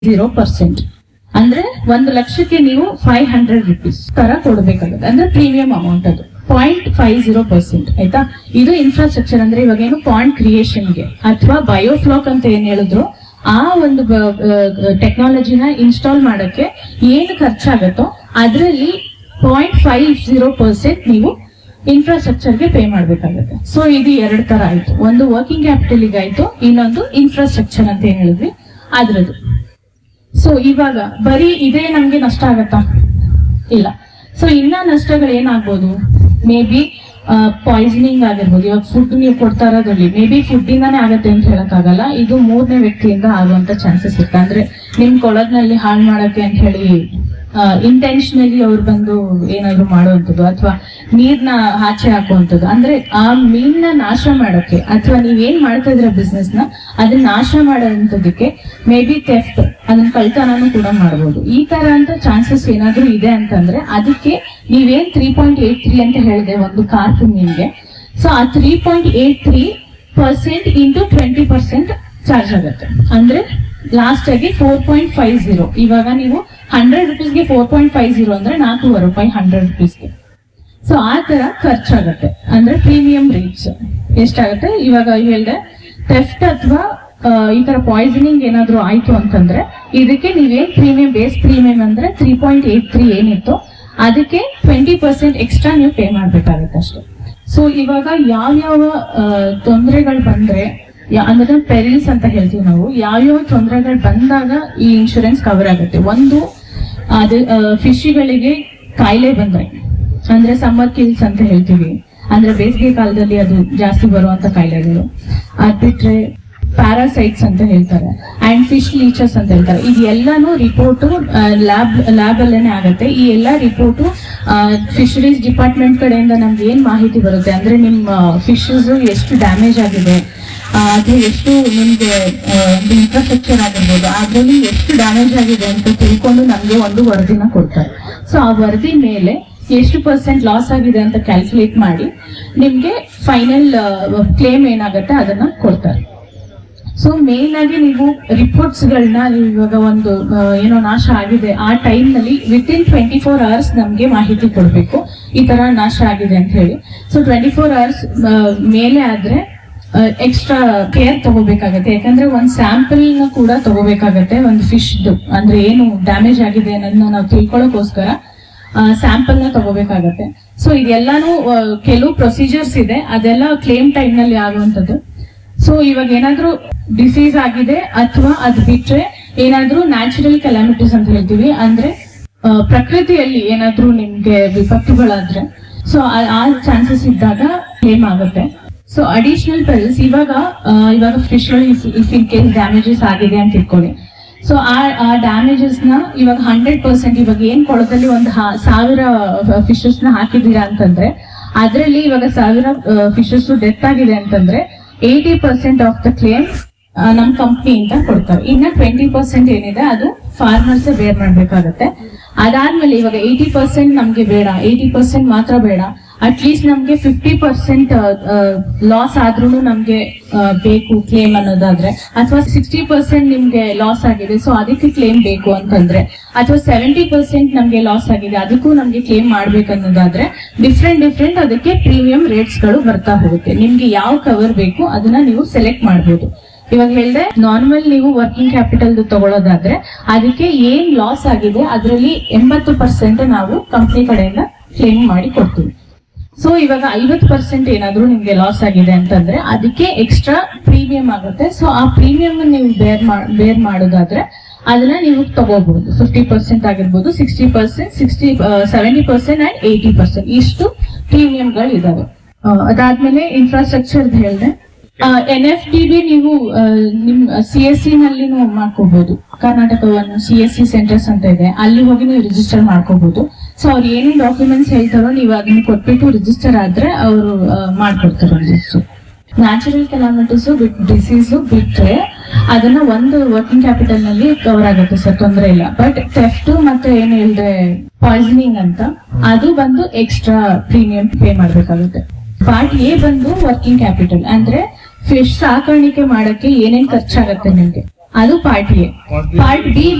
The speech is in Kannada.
ಜೀರೋ ಪರ್ಸೆಂಟ್ ಅಂದ್ರೆ ಒಂದು ಲಕ್ಷಕ್ಕೆ ನೀವು ಫೈವ್ ಹಂಡ್ರೆಡ್ ರುಪೀಸ್ ತರ ಕೊಡಬೇಕಾಗುತ್ತೆ ಅಂದ್ರೆ ಪ್ರೀಮಿಯಂ ಅಮೌಂಟ್ ಅದು ಪಾಯಿಂಟ್ ಫೈವ್ ಜೀರೋ ಪರ್ಸೆಂಟ್ ಆಯ್ತಾ ಇದು ಇನ್ಫ್ರಾಸ್ಟ್ರಕ್ಚರ್ ಅಂದ್ರೆ ಇವಾಗ ಏನು ಪಾಯಿಂಟ್ ಕ್ರಿಯೇಷನ್ಗೆ ಅಥವಾ ಬಯೋಫ್ಲಾಕ್ ಅಂತ ಏನ್ ಹೇಳಿದ್ರು ಆ ಒಂದು ಟೆಕ್ನಾಲಜಿನ ಇನ್ಸ್ಟಾಲ್ ಮಾಡಕ್ಕೆ ಏನು ಖರ್ಚಾಗತ್ತೋ ಅದರಲ್ಲಿ ಪಾಯಿಂಟ್ ಫೈವ್ ಜೀರೋ ಪರ್ಸೆಂಟ್ ನೀವು ಇನ್ಫ್ರಾಸ್ಟ್ರಕ್ಚರ್ಗೆ ಪೇ ಮಾಡಬೇಕಾಗುತ್ತೆ ಸೊ ಇದು ಎರಡು ತರ ಆಯ್ತು ಒಂದು ವರ್ಕಿಂಗ್ ಕ್ಯಾಪಿಟಲ್ ಆಯ್ತು ಇನ್ನೊಂದು ಇನ್ಫ್ರಾಸ್ಟ್ರಕ್ಚರ್ ಅಂತ ಏನ್ ಹೇಳಿದ್ವಿ ಅದ್ರದ್ದು ಸೊ ಇವಾಗ ಬರೀ ಇದೇ ನಮ್ಗೆ ನಷ್ಟ ಆಗತ್ತಾ ಇಲ್ಲ ಸೊ ಇನ್ನ ನಷ್ಟಗಳು ಏನಾಗ್ಬೋದು ಮೇ ಬಿ ಪಾಯ್ಸನಿಂಗ್ ಆಗಿರ್ಬೋದು ಇವಾಗ ಫುಡ್ ನೀವು ಕೊಡ್ತಾ ಇರೋದ್ರಲ್ಲಿ ಮೇ ಬಿ ಫುಡ್ ಇಂದಾನೇ ಆಗತ್ತೆ ಅಂತ ಹೇಳಕ್ಕಾಗಲ್ಲ ಇದು ಮೂರನೇ ವ್ಯಕ್ತಿಯಿಂದ ಆಗುವಂತ ಚಾನ್ಸಸ್ ಇರುತ್ತೆ ಅಂದ್ರೆ ನಿಮ್ ಕೊಳಗ್ನಲ್ಲಿ ಹಾಳು ಮಾಡಕ್ಕೆ ಅಂತ ಹೇಳಿ ಇಂಟೆನ್ಷನಲಿ ಅವ್ರು ಬಂದು ಏನಾದ್ರು ಮಾಡುವಂಥದ್ದು ಅಥವಾ ನೀರ್ನ ಆಚೆ ಹಾಕುವಂಥದ್ದು ಅಂದ್ರೆ ಆ ಮೀನ್ನ ನಾಶ ಮಾಡಕ್ಕೆ ಅಥವಾ ನೀವೇನ್ ಮಾಡ್ತಾ ಇದ್ರ ಬಿಸ್ನೆಸ್ ನ ಅದನ್ನ ನಾಶ ಮಾಡೋಂಥದ್ದಕ್ಕೆ ಮೇ ಬಿ ಥೆಫ್ಟ್ ಅದನ್ನ ಕಳ್ತನೂ ಕೂಡ ಮಾಡ್ಬೋದು ಈ ತರ ಅಂತ ಚಾನ್ಸಸ್ ಏನಾದ್ರೂ ಇದೆ ಅಂತಂದ್ರೆ ಅದಕ್ಕೆ ನೀವೇನ್ ತ್ರೀ ಪಾಯಿಂಟ್ ಏಟ್ ತ್ರೀ ಅಂತ ಹೇಳಿದೆ ಒಂದು ಕಾರ್ ನಿಮ್ಗೆ ಸೊ ಆ three point eight three percent into twenty percent charge ಆಗುತ್ತೆ ಅಂದ್ರೆ ಲಾಸ್ಟ್ ಆಗಿ ಫೋರ್ ಪಾಯಿಂಟ್ ಫೈವ್ ಜೀರೋ ಇವಾಗ ನೀವು ಹಂಡ್ರೆಡ್ ರುಪೀಸ್ಗೆ ಫೋರ್ ಪಾಯಿಂಟ್ ಫೈವ್ ಜೀರೋ ಅಂದ್ರೆ ನಾಲ್ಕೂವರೆ ರೂಪಾಯಿ ಹಂಡ್ರೆಡ್ ರುಪೀಸ್ಗೆ ಸೊ ಆ ತರ ಖರ್ಚಾಗತ್ತೆ ಅಂದ್ರೆ ಪ್ರೀಮಿಯಂ ರೇಟ್ಸ್ ಎಷ್ಟಾಗುತ್ತೆ ಇವಾಗ ಹೇಳ್ದೆ ಥೆಫ್ಟ್ ಅಥವಾ ಈ ತರ ಪಾಯ್ಸನಿಂಗ್ ಏನಾದ್ರು ಆಯ್ತು ಅಂತಂದ್ರೆ ಇದಕ್ಕೆ ನೀವೇನ್ ಪ್ರೀಮಿಯಂ ಬೇಸ್ ಪ್ರೀಮಿಯಂ ಅಂದ್ರೆ ತ್ರೀ ಪಾಯಿಂಟ್ ಏಟ್ ತ್ರೀ ಏನಿತ್ತು ಅದಕ್ಕೆ ಟ್ವೆಂಟಿ ಪರ್ಸೆಂಟ್ ಎಕ್ಸ್ಟ್ರಾ ನೀವು ಪೇ ಮಾಡ್ಬೇಕಾಗುತ್ತೆ ಅಷ್ಟೇ ಸೊ ಇವಾಗ ಯಾವ್ಯಾವ ತೊಂದರೆಗಳು ಬಂದ್ರೆ ಯಾ- ಅಂದ್ರೆ ಪೆರಿಲ್ಸ್ ಅಂತ ಹೇಳ್ತೀವಿ ನಾವು ಯಾವ್ಯಾವ ತೊಂದರೆಗಳು ಬಂದಾಗ ಈ ಇನ್ಶೂರೆನ್ಸ್ ಕವರ್ ಆಗುತ್ತೆ ಒಂದು ಅದು ಫಿಶ್ಗಳಿಗೆ ಕಾಯಿಲೆ ಬಂದ್ರೆ ಅಂದ್ರೆ ಸಮ್ಮರ್ ಕಿಲ್ಸ್ ಅಂತ ಹೇಳ್ತೀವಿ ಅಂದ್ರೆ ಬೇಸಿಗೆ ಕಾಲದಲ್ಲಿ ಅದು ಜಾಸ್ತಿ ಬರುವಂತ ಕಾಯಿಲೆಗಳು ಅದ್ ಬಿಟ್ರೆ ಪ್ಯಾರಾಸೈಟ್ಸ್ ಅಂತ ಹೇಳ್ತಾರೆ ಅಂಡ್ ಫಿಶ್ ಲೀಚಸ್ ಅಂತ ಹೇಳ್ತಾರೆ ಇದೆಲ್ಲಾನು ರಿಪೋರ್ಟ್ ಲ್ಯಾಬ್ ಲ್ಯಾಬ್ ಅಲ್ಲೇನೆ ಆಗುತ್ತೆ ಈ ಎಲ್ಲಾ ರಿಪೋರ್ಟು ಫಿಶರೀಸ್ ಡಿಪಾರ್ಟ್ಮೆಂಟ್ ಕಡೆಯಿಂದ ನಮ್ಗೆ ಏನ್ ಮಾಹಿತಿ ಬರುತ್ತೆ ಅಂದ್ರೆ ನಿಮ್ಮ ಫಿಶಸ್ ಎಷ್ಟು ಡ್ಯಾಮೇಜ್ ಆಗಿದೆ ಆ, ಅದು ಎಷ್ಟು ನಿಮ್ಗೆ ಇನ್ಫ್ರಾಸ್ಟ್ರಕ್ಚರ್ ಆಗಿರ್ಬೋದು ಅದ್ರಲ್ಲಿ ಎಷ್ಟು ಡ್ಯಾಮೇಜ್ ಆಗಿದೆ ಅಂತ ತಿಳ್ಕೊಂಡು ನಮ್ಗೆ ಒಂದು ವರದಿನ ಕೊಡ್ತಾರೆ ಸೊ ಆ ವರದಿ ಮೇಲೆ ಎಷ್ಟು ಪರ್ಸೆಂಟ್ ಲಾಸ್ ಆಗಿದೆ ಅಂತ ಕ್ಯಾಲ್ಕುಲೇಟ್ ಮಾಡಿ ನಿಮ್ಗೆ ಫೈನಲ್ ಕ್ಲೇಮ್ ಏನಾಗುತ್ತೆ ಅದನ್ನ ಕೊಡ್ತಾರೆ ಸೊ ಮೇನ್ ಆಗಿ ನೀವು ರಿಪೋರ್ಟ್ಸ್ ಗಳನ್ನ ಇವಾಗ ಒಂದು ಆ, ಏನೋ ನಾಶ ಆಗಿದೆ ಆ ಟೈಮ್ ನಲ್ಲಿ within twenty four hours ನಮ್ಗೆ ಮಾಹಿತಿ ಕೊಡ್ಬೇಕು ಈ ತರ ನಾಶ ಆಗಿದೆ ಅಂತ ಹೇಳಿ ಸೊ ಟ್ವೆಂಟಿ ಫೋರ್ ಅವರ್ಸ್ ಮೇಲೆ ಆದ್ರೆ ಎಕ್ಸ್ಟ್ರಾ ಕೇರ್ ತಗೋಬೇಕಾಗತ್ತೆ ಯಾಕಂದ್ರೆ ಒಂದ್ ಸ್ಯಾಂಪಲ್ ನ ಕೂಡ ತಗೋಬೇಕಾಗತ್ತೆ ಒಂದು ಫಿಶ್ ಅಂದ್ರೆ ಏನು ಡ್ಯಾಮೇಜ್ ಆಗಿದೆ ಅನ್ನೋದನ್ನ ನಾವು ತಿಳ್ಕೊಳ್ಳೋಕೋಸ್ಕರ ಸ್ಯಾಂಪಲ್ ನ ತಗೋಬೇಕಾಗತ್ತೆ ಸೊ ಇದೆಲ್ಲಾನು ಆ, ಕೆಲವು ಪ್ರೊಸೀಜರ್ಸ್ ಇದೆ ಅದೆಲ್ಲ ಕ್ಲೇಮ್ ಟೈಮ್ ನಲ್ಲಿ ಆಗುವಂತದ್ದು ಸೊ ಇವಾಗ ಏನಾದ್ರೂ ಡಿಸೀಸ್ ಆಗಿದೆ ಅಥವಾ ಅದ್ ಬಿಟ್ರೆ ಏನಾದ್ರೂ ನ್ಯಾಚುರಲ್ ಕೆಲಾಮಿಟೀಸ್ ಅಂತ ಹೇಳ್ತೀವಿ ಅಂದ್ರೆ ಆ, ಪ್ರಕೃತಿಯಲ್ಲಿ ಏನಾದ್ರೂ ನಿಮ್ಗೆ ವಿಪತ್ತುಗಳಾದ್ರೆ ಸೊ ಆ ಚಾನ್ಸಸ್ ಇದ್ದಾಗ ಕ್ಲೇಮ್ ಆಗುತ್ತೆ ಸೊ ಅಡಿಷನಲ್ ಪೆಲ್ಸ್ ಇವಾಗ ಆ, ಇವಾಗ fish if in case damages ಆಗಿದೆ ಅಂತ ಇಟ್ಕೊಳ್ಳಿ ಸೊ ಆ ಆ ಡ್ಯಾಮೇಜಸ್ ನ ಇವಾಗ ಹಂಡ್ರೆಡ್ ಪರ್ಸೆಂಟ್ ಇವಾಗ ಏನ್ ಕೊಳದಲ್ಲಿ ಒಂದು ಹಾ- ಸಾವಿರ ಫಿಶಸ್ ನ ಹಾಕಿದೀರಾ ಅಂತಂದ್ರೆ ಅದರಲ್ಲಿ ಇವಾಗ ಸಾವಿರ ಫಿಶಸ್ ಡೆತ್ ಆಗಿದೆ ಅಂತಂದ್ರೆ eighty percent of the claim ನಮ್ ಕಂಪ್ನಿಯಿಂದ ಕೊಡ್ತಾರೆ ಇನ್ನ ಟ್ವೆಂಟಿ ಪರ್ಸೆಂಟ್ ಏನಿದೆ ಅದು ಫಾರ್ಮರ್ಸ್ ಬೇರ್ ಮಾಡ್ಬೇಕಾಗತ್ತೆ ಅದಾದ್ಮೇಲೆ ಇವಾಗ ಏಯ್ಟಿ ಪರ್ಸೆಂಟ್ ನಮ್ಗೆ ಬೇಡ ಏಯ್ಟಿ ಪರ್ಸೆಂಟ್ ಮಾತ್ರ ಬೇಡ ಅಟ್ಲೀಸ್ಟ್ ನಮ್ಗೆ ಫಿಫ್ಟಿ ಪರ್ಸೆಂಟ್ ಲಾಸ್ ಆದ್ರೂ ನಮ್ಗೆ ಆ, ಬೇಕು ಕ್ಲೇಮ್ ಅನ್ನೋದಾದ್ರೆ ಅಥವಾ ಸಿಕ್ಸ್ಟಿ ಪರ್ಸೆಂಟ್ ನಿಮ್ಗೆ ಲಾಸ್ ಆಗಿದೆ ಸೊ ಅದಕ್ಕೆ ಕ್ಲೇಮ್ ಬೇಕು ಅಂತಂದ್ರೆ ಅಥವಾ ಸೆವೆಂಟಿ ಪರ್ಸೆಂಟ್ ನಮ್ಗೆ ಲಾಸ್ ಆಗಿದೆ ಅದಕ್ಕೂ ನಮ್ಗೆ ಕ್ಲೇಮ್ ಮಾಡ್ಬೇಕನ್ನೋದಾದ್ರೆ ಡಿಫ್ರೆಂಟ್ ಡಿಫ್ರೆಂಟ್ ಅದಕ್ಕೆ ಪ್ರೀಮಿಯಂ ರೇಟ್ಸ್ ಗಳು ಬರ್ತಾ ಹೋಗುತ್ತೆ ನಿಮ್ಗೆ ಯಾವ ಕವರ್ ಬೇಕು ಅದನ್ನ ನೀವು ಸೆಲೆಕ್ಟ್ ಮಾಡ್ಬೋದು ಇವಾಗ ಹೇಳಿದೆ ನಾರ್ಮಲ್ ನೀವು ವರ್ಕಿಂಗ್ ಕ್ಯಾಪಿಟಲ್ ತಗೊಳ್ಳೋದಾದ್ರೆ ಅದಕ್ಕೆ ಏನ್ ಲಾಸ್ ಆಗಿದೆ ಅದರಲ್ಲಿ ಎಂಬತ್ತು ಪರ್ಸೆಂಟ್ ನಾವು ಕಂಪ್ನಿ ಕಡೆಯಿಂದ ಕ್ಲೇಮ್ ಮಾಡಿ ಕೊಡ್ತೀವಿ ಸೊ ಇವಾಗ ಐವತ್ತು ಪರ್ಸೆಂಟ್ ಏನಾದ್ರೂ ನಿಮ್ಗೆ ಲಾಸ್ ಆಗಿದೆ ಅಂತಂದ್ರೆ ಅದಕ್ಕೆ ಎಕ್ಸ್ಟ್ರಾ ಪ್ರೀಮಿಯಂ ಆಗುತ್ತೆ ಸೊ ಆ ಪ್ರೀಮಿಯಂ ನೀವು ಬೇರ್ ಬೇರ್ ಮಾಡೋದಾದ್ರೆ ಅದನ್ನ ನೀವು ತಗೋಬಹುದು ಫಿಫ್ಟಿ ಪರ್ಸೆಂಟ್ ಆಗಿರ್ಬೋದು sixty percent sixty seventy percent and eighty percent ಇಷ್ಟು ಪ್ರೀಮಿಯಂಗಳು ಇದಾವೆ ಆ, ಅದಾದ್ಮೇಲೆ ಇನ್ಫ್ರಾಸ್ಟ್ರಕ್ಚರ್ ಹೇಳಿದೆ ಎನ್ ಎಫ್ ಟಿ ಬಿ ನೀವು ಆ, ನಿಮ್ ಸಿ ಎಸ್ ಸಿ ನಲ್ಲಿ ಮಾಡ್ಕೋಬಹುದು ಕರ್ನಾಟಕ ಒಂದು ಸಿ ಎಸ್ ಸಿ ಸೆಂಟರ್ಸ್ ಅಂತ ಇದೆ ಅಲ್ಲಿ ಹೋಗಿ ನೀವು ರಿಜಿಸ್ಟರ್ ಮಾಡ್ಕೋಬಹುದು ಸೊ ಅವ್ರು ಏನೇನ್ ಡಾಕ್ಯುಮೆಂಟ್ಸ್ ಹೇಳ್ತಾರೋ ನೀವು ಅದನ್ನ ಕೊಟ್ಬಿಟ್ಟು ರಿಜಿಸ್ಟರ್ ಆದ್ರೆ ಅವರು ಮಾಡ್ಕೊಡ್ತಾರೆ ರಿಜಿಸ್ಟರ್ ನ್ಯಾಚುರಲ್ ಕೆಲಾಮಿಟೀಸ್ ಡಿಸೀಸ್ ಬಿಟ್ರೆ ಅದನ್ನ ಒಂದು ವರ್ಕಿಂಗ್ ಕ್ಯಾಪಿಟಲ್ ನಲ್ಲಿ ಕವರ್ ಆಗುತ್ತೆ ಸರ್ ತೊಂದರೆ ಇಲ್ಲ ಬಟ್ ಥೆಫ್ಟ್ ಮತ್ತೆ ಏನ್ ಹೇಳಿದ್ರೆ ಪಾಯ್ಸನಿಂಗ್ ಅಂತ ಅದು ಬಂದು ಎಕ್ಸ್ಟ್ರಾ ಪ್ರೀಮಿಯಂ ಪೇ ಮಾಡ್ಬೇಕಾಗುತ್ತೆ ಪಾರ್ಟ್ ಎ ಬಂದು ವರ್ಕಿಂಗ್ ಕ್ಯಾಪಿಟಲ್ ಅಂದ್ರೆ ಫಿಶ್ ಸಾಕಾಣಿಕೆ ಮಾಡಕ್ಕೆ ಏನೇನ್ ಖರ್ಚಾಗತ್ತೆ ನಿಮ್ಗೆ ಅದು part A Part B. Part B